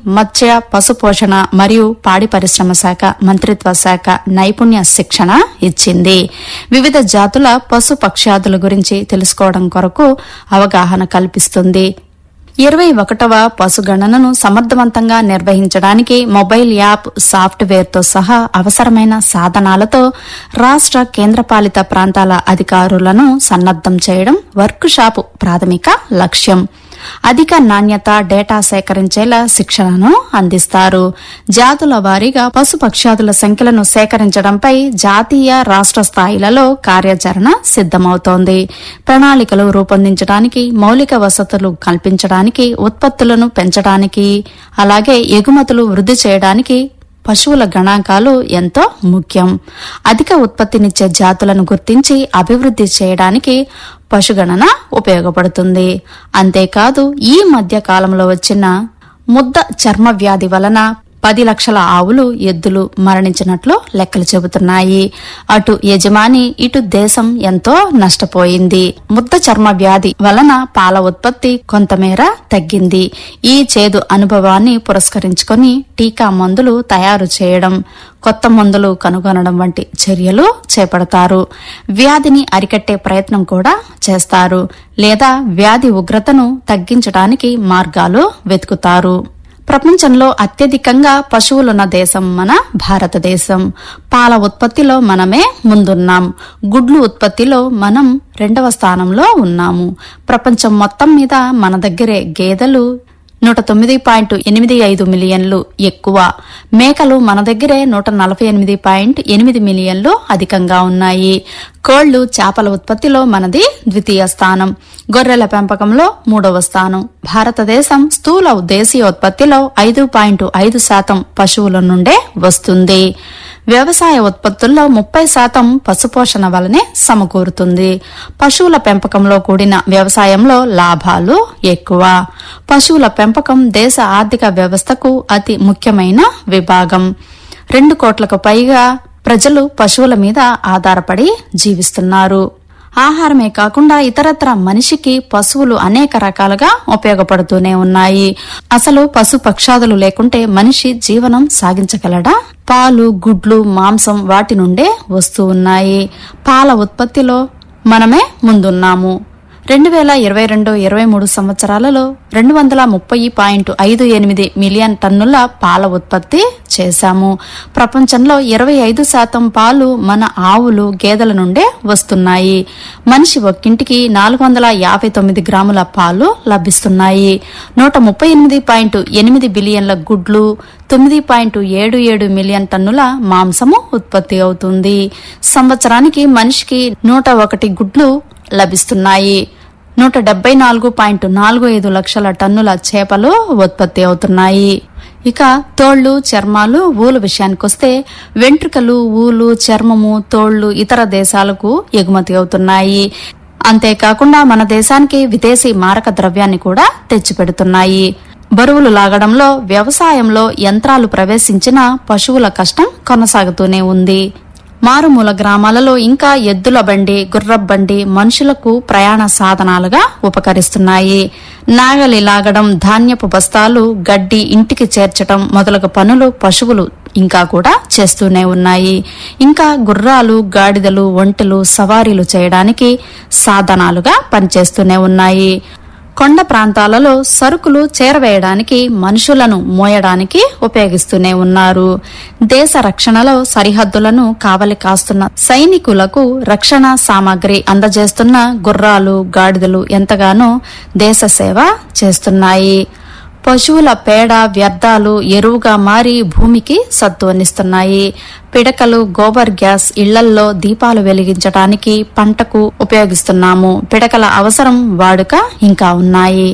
మత్స్య పశుపోషణ మరియు పాడి పరిశ్రమ శాఖ మంత్రిత్వ శాఖ నైపుణ్య శిక్షణ ఇచ్చింది వివిధ జాతుల పశు పక్ష్యాదుల గురించి తెలుసుకోవడం కొరకు అవగాహన కల్పిస్తుంది ఇరవై ఒకటవ పశుగణనను సమర్థవంతంగా నిర్వహించడానికి మొబైల్ యాప్ సాఫ్ట్వేర్తో సహా అవసరమైన సాధనాలతో రాష్ట కేంద్రపాలిత ప్రాంతాల అధికారులను సన్నద్దం చేయడం వర్క్ షాపు ప్రాథమిక లక్ష్యం అధిక నాణ్యత డేటా సేకరించేలా శిక్షణను అందిస్తారు జాతుల వారీగా పశుపక్ష్యాదుల సంఖ్యలను సేకరించడంపై జాతీయ రాష్ట స్థాయిలలో కార్యాచరణ సిద్దమవుతోంది ప్రణాళికలు రూపొందించడానికి మౌలిక వసతులు కల్పించడానికి ఉత్పత్తులను పెంచడానికి అలాగే ఎగుమతులు వృద్ధి చేయడానికి పశువుల గణాంకాలు ఎంతో ముఖ్యం అధిక ఉత్పత్తినిచ్చే జాతులను గుర్తించి అభివృద్ధి చేయడానికి పశుగణన ఉపయోగపడుతుంది అంతేకాదు ఈ మధ్య కాలంలో వచ్చిన ముద్ద చర్మ వ్యాధి వలన పది లక్షల ఆవులు ఎద్దులు మరణించినట్లు లెక్కలు చెబుతున్నాయి అటు యజమాని ఇటు దేశం ఎంతో నష్టపోయింది ముద్ద చర్మ వ్యాధి వలన పాల ఉత్పత్తి కొంతమేర తగ్గింది ఈ చేదు అనుభవాన్ని పురస్కరించుకొని టీకా మందులు తయారు చేయడం కొత్త మందులు కనుగొనడం వంటి చర్యలు చేపడతారు వ్యాధిని అరికట్టే ప్రయత్నం కూడా చేస్తారు లేదా వ్యాధి ఉగ్రతను తగ్గించడానికి మార్గాలు వెతుకుతారు ప్రపంచంలో అత్యధికంగా పశువులున్న దేశం మన భారతదేశం పాల ఉత్పత్తిలో మనమే ముందున్నాం గుడ్లు ఉత్పత్తిలో మనం రెండవ స్థానంలో ఉన్నాము ప్రపంచం మొత్తం మీద మన దగ్గరే గేదెలు నూట తొమ్మిది పాయింట్ ఎనిమిది ఐదు మిలియన్లు ఎక్కువ మేకలు మన దగ్గరే నూట నలభై ఎనిమిది పాయింట్ ఎనిమిది మిలియన్లు అధికంగా ఉన్నాయి కోళ్లు చేపల ఉత్పత్తిలో మనది ద్వితీయ స్థానం గొర్రెల పెంపకంలో మూడవ స్థానం భారతదేశం స్థూల దేశీయోత్పత్తిలో ఐదు పాయింట్ ఐదు శాతం పశువుల నుండే వస్తుంది వ్యవసాయ ఉత్పత్తుల్లో ముప్పై శాతం పశుపోషణ వలనే సమకూరుతుంది పశువుల పెంపకంలో కూడిన వ్యవసాయంలో లాభాలు ఎక్కువ పశువుల పెంపకం దేశ ఆర్థిక వ్యవస్థకు అతి ముఖ్యమైన విభాగం రెండు కోట్లకు పైగా ప్రజలు పశువుల మీద ఆధారపడి జీవిస్తున్నారు ఆహారమే కాకుండా ఇతరత్ర మనిషికి పశువులు అనేక రకాలుగా ఉపయోగపడుతూనే ఉన్నాయి అసలు పశు పక్షాదులు లేకుంటే మనిషి జీవనం సాగించగలడా పాలు గుడ్లు మాంసం వాటి నుండే వస్తూ ఉన్నాయి పాల ఉత్పత్తిలో మనమే ముందున్నాము రెండు వేల ఇరవై రెండు ఇరవై మూడు సంవత్సరాలలో రెండు వందల ముప్పై పాయింట్ ఐదు ఎనిమిది మిలియన్ టన్నుల పాల ఉత్పత్తి చేశాము ప్రపంచంలో ఇరవై ఐదు శాతం పాలు మన ఆవులు గేదెల నుండే వస్తున్నాయి మనిషి ఒక్కింటికి నాలుగు వందల యాభై తొమ్మిది గ్రాముల పాలు లభిస్తున్నాయి నూట ముప్పై ఎనిమిది పాయింట్ ఎనిమిది బిలియన్ల గుడ్లు తొమ్మిది పాయింట్ ఏడు ఏడు మిలియన్ టన్నుల మాంసము ఉత్పత్తి అవుతుంది సంవత్సరానికి మనిషికి నూట ఒకటి గుడ్లు లభిస్తున్నాయి నూట డెబ్బై నాలుగు పాయింట్ నాలుగు ఐదు లక్షల టన్నుల చేపలు ఉత్పత్తి అవుతున్నాయి ఇక తోళ్లు చర్మాలు ఊలు విషయానికొస్తే వెంట్రుకలు ఊలు చర్మము తోళ్లు ఇతర దేశాలకు ఎగుమతి అవుతున్నాయి అంతేకాకుండా మన దేశానికి విదేశీ మారక ద్రవ్యాన్ని కూడా తెచ్చిపెడుతున్నాయి బరువులు లాగడంలో వ్యవసాయంలో యంత్రాలు ప్రవేశించిన పశువుల కష్టం కొనసాగుతూనే ఉంది మారుమూల గ్రామాలలో ఇంకా ఎద్దుల బండి గుర్రపు బండి మనుషులకు ప్రయాణ సాధనాలుగా ఉపకరిస్తున్నాయి నాగలి లాగడం ధాన్యపు బస్తాలు గడ్డి ఇంటికి చేర్చడం మొదలగు పనులు పశువులు ఇంకా కూడా చేస్తూనే ఉన్నాయి ఇంకా గుర్రాలు గాడిదలు ఒంటెలు సవారీలు చేయడానికి సాధనాలుగా పనిచేస్తూనే ఉన్నాయి కొండ ప్రాంతాలలో సరుకులు చేరవేయడానికి మనుషులను మోయడానికి ఉపయోగిస్తూనే ఉన్నారు దేశ రక్షణలో సరిహద్దులను కావలి కాస్తున్న సైనికులకు రక్షణ సామాగ్రి అందజేస్తున్న గుర్రాలు గాడిదలు ఎంతగానో దేశ సేవ చేస్తున్నాయి పశువుల పేడ వ్యర్థాలు ఎరువుగా మారి భూమికి సత్తువనిస్తున్నాయి పిడకలు గోబర్ గ్యాస్ ఇళ్లల్లో దీపాలు వెలిగించడానికి పంటకు ఉపయోగిస్తున్నాము పిడకల అవసరం వాడుక ఇంకా ఉన్నాయి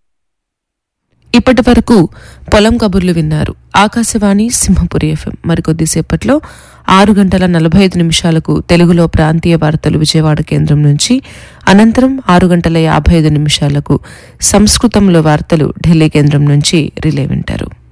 ఇప్పటి వరకు పొలం కబుర్లు విన్నారు ఆకాశవాణి సింహపురి ఎఫ్ఎం మరికొద్దిసేపట్లో ఆరు గంటల నలభై ఐదు నిమిషాలకు తెలుగులో ప్రాంతీయ వార్తలు విజయవాడ కేంద్రం నుంచి అనంతరం ఆరు గంటల యాభై ఐదు నిమిషాలకు సంస్కృతంలో వార్తలు ఢిల్లీ కేంద్రం నుంచి రిలే వింటారు